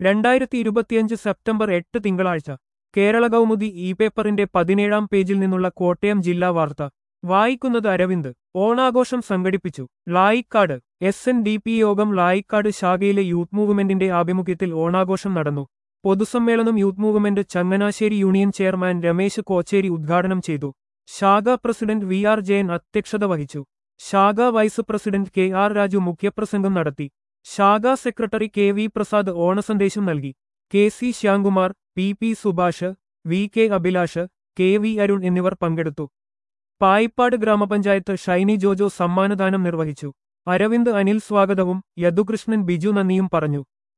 രണ്ടായിരത്തി ഇരുപത്തിയഞ്ച് സെപ്റ്റംബർ എട്ട് തിങ്കളാഴ്ച കേരള കൗമുദി ഇ പേപ്പറിന്റെ പതിനേഴാം പേജിൽ നിന്നുള്ള കോട്ടയം ജില്ലാ വാർത്ത വായിക്കുന്നത് അരവിന്ദ് ഓണാഘോഷം സംഘടിപ്പിച്ചു Layikkad S N D P Yogam Layikkad ശാഖയിലെ യൂത്ത് മൂവ്മെന്റിന്റെ ആഭിമുഖ്യത്തിൽ ഓണാഘോഷം നടന്നു പൊതുസമ്മേളനം youth movement Changanassery union chairman Ramesh Kochery ഉദ്ഘാടനം ചെയ്തു ശാഖ പ്രസിഡന്റ് വി ആർ ജയൻ അധ്യക്ഷത വഹിച്ചു ശാഖ vice president K R Raju മുഖ്യപ്രസംഗം നടത്തി ശാഖാ സെക്രട്ടറി കെ വി പ്രസാദ് ഓണസന്ദേശം നൽകി K C Shyamkumar P P Subhash V K Abhilash K V Arun എന്നിവർ പങ്കെടുത്തു പായിപ്പാട് ഗ്രാമപഞ്ചായത്ത് ഷൈനി ജോജോ സമ്മാനദാനം നിർവഹിച്ചു അരവിന്ദ് അനിൽ സ്വാഗതവും യദുകൃഷ്ണൻ ബിജു നന്ദിയും പറഞ്ഞു